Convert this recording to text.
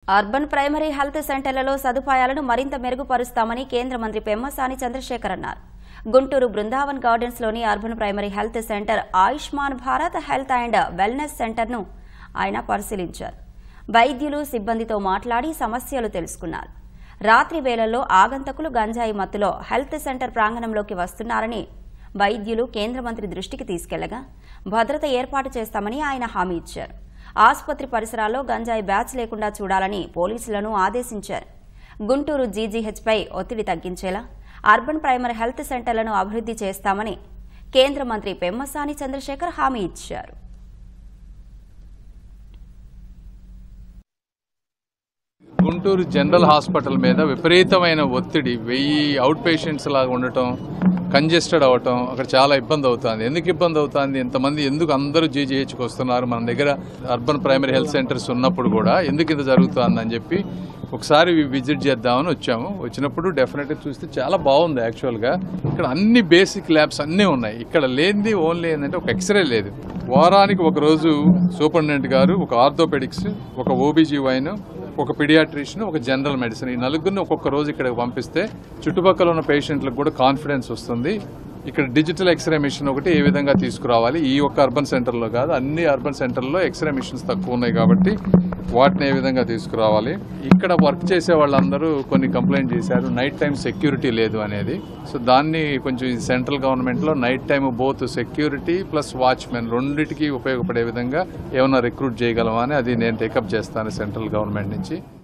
urban primary health సెంటర్లలో సదుపాయాలను మరింత మెరుగుపరుస్తామని కేంద్ర మంత్రి పెమ్మసాని చంద్రశేఖర్ అన్నారు గుంటూరు బృందావన్ గార్డెన్స్లోని urban primary health centre Ayushman Bharat health and wellness సెంటర్ను ఆయన పరిశీలించారు వైద్యులు సిబ్బందితో మాట్లాడి సమస్యలు తెలుసుకున్నారు రాత్రి వేళల్లో ఆగంతకులు గంజాయి మత్తులో హెల్త్ సెంటర్ ప్రాంగణంలోకి వస్తున్నారని వైద్యులు కేంద్ర మంత్రి దృష్టికి తీసుకెళ్లగా భద్రత ఏర్పాటు చేస్తామని ఆయన హామీ ఇచ్చారు ఆసుపత్రి పరిసరాల్లో గంజాయి బ్యాచ్ లేకుండా చూడాలని పోలీసులను ఆదేశించారు గుంటూరు జీజీహెచ్పై ఒత్తిడి తగ్గించేలా అర్బన్ ప్రైమరీ హెల్త్ సెంటర్లను అభివృద్ధి చేస్తామని కేంద్ర మంత్రి పెమ్మసాని చంద్రశేఖర్ హామీ ఇచ్చారు గుంటూరు జనరల్ హాస్పిటల్ మీద విపరీతమైన ఒత్తిడి వెయ్యి అవుట్ పేషెంట్స్ లాగా ఉండటం కంజెస్టెడ్ అవటం అక్కడ చాలా ఇబ్బంది అవుతుంది ఎందుకు ఇబ్బంది అవుతుంది ఇంతమంది ఎందుకు అందరూ జీజీహెచ్కి వస్తున్నారు మన దగ్గర అర్బన్ ప్రైమరీ హెల్త్ సెంటర్స్ ఉన్నప్పుడు కూడా ఎందుకు ఇది జరుగుతుంది అని చెప్పి ఒకసారి విజిట్ చేద్దామని వచ్చాము వచ్చినప్పుడు డెఫినెట్గా చూస్తే చాలా బాగుంది యాక్చువల్గా ఇక్కడ అన్ని బేసిక్ ల్యాబ్స్ అన్నీ ఉన్నాయి ఇక్కడ లేనిది ఓన్లీ ఏంటంటే ఒక ఎక్స్రే లేదు వారానికి ఒక రోజు సూపరింటెండెంట్ గారు ఒక ఆర్థోపెడిక్స్ ఒక ఓబీజీ వైన్ ఒక పిడియాట్రిషియన్ ఒక జనరల్ మెడిసిన్ ఈ నలుగురిని ఒక్కొక్క రోజు ఇక్కడికి పంపిస్తే చుట్టుపక్కల ఉన్న పేషెంట్లకు కూడా కాన్ఫిడెన్స్ వస్తుంది ఇక్కడ డిజిటల్ ఎక్స్రే మిషన్ ఒకటి ఏ విధంగా తీసుకురావాలి ఈ ఒక్క అర్బన్ సెంటర్లో కాదు అన్ని అర్బన్ సెంటర్లో ఎక్స్రే మిషన్స్ తక్కువ ఉన్నాయి కాబట్టి వాటిని ఏ విధంగా తీసుకురావాలి ఇక్కడ వర్క్ చేసే వాళ్ళందరూ కొన్ని కంప్లైంట్ చేశారు నైట్ టైం సెక్యూరిటీ లేదు అనేది సో దాన్ని కొంచెం ఈ సెంట్రల్ గవర్నమెంట్లో night time both security plus watchman రెండింటికి ఉపయోగపడే విధంగా ఏమైనా రిక్రూట్ చేయగలమా అని అది నేను టేకప్ చేస్తాను సెంట్రల్ గవర్నమెంట్ నుంచి